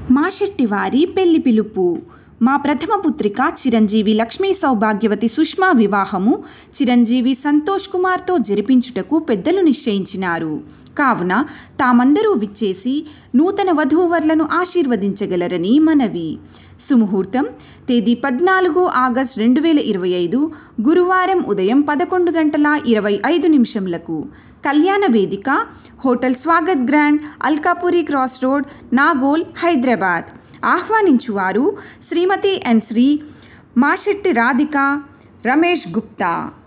మా శెట్టివారి పెళ్లి పిలుపు మా ప్రథమ పుత్రిక చిరంజీవి లక్ష్మీ సౌభాగ్యవతి సుష్మా వివాహము చిరంజీవి సంతోష్ కుమార్తో జరిపించుటకు పెద్దలు నిశ్చయించినారు కావున తామందరూ విచ్చేసి నూతన వధూవరులను ఆశీర్వదించగలరని మనవి సుముహూర్తం తేదీ పద్నాలుగు ఆగస్ట్ రెండు వేల ఇరవై ఐదు గురువారం ఉదయం పదకొండు గంటల ఇరవై ఐదు నిమిషంలకు కళ్యాణ వేదిక hotel Swagath grand Alkapuri cross road Nagole Hyderabad ఆహ్వానించువారు శ్రీమతి ఎన్ శ్రీ మాషెట్టి రాధిక రమేష్ గుప్తా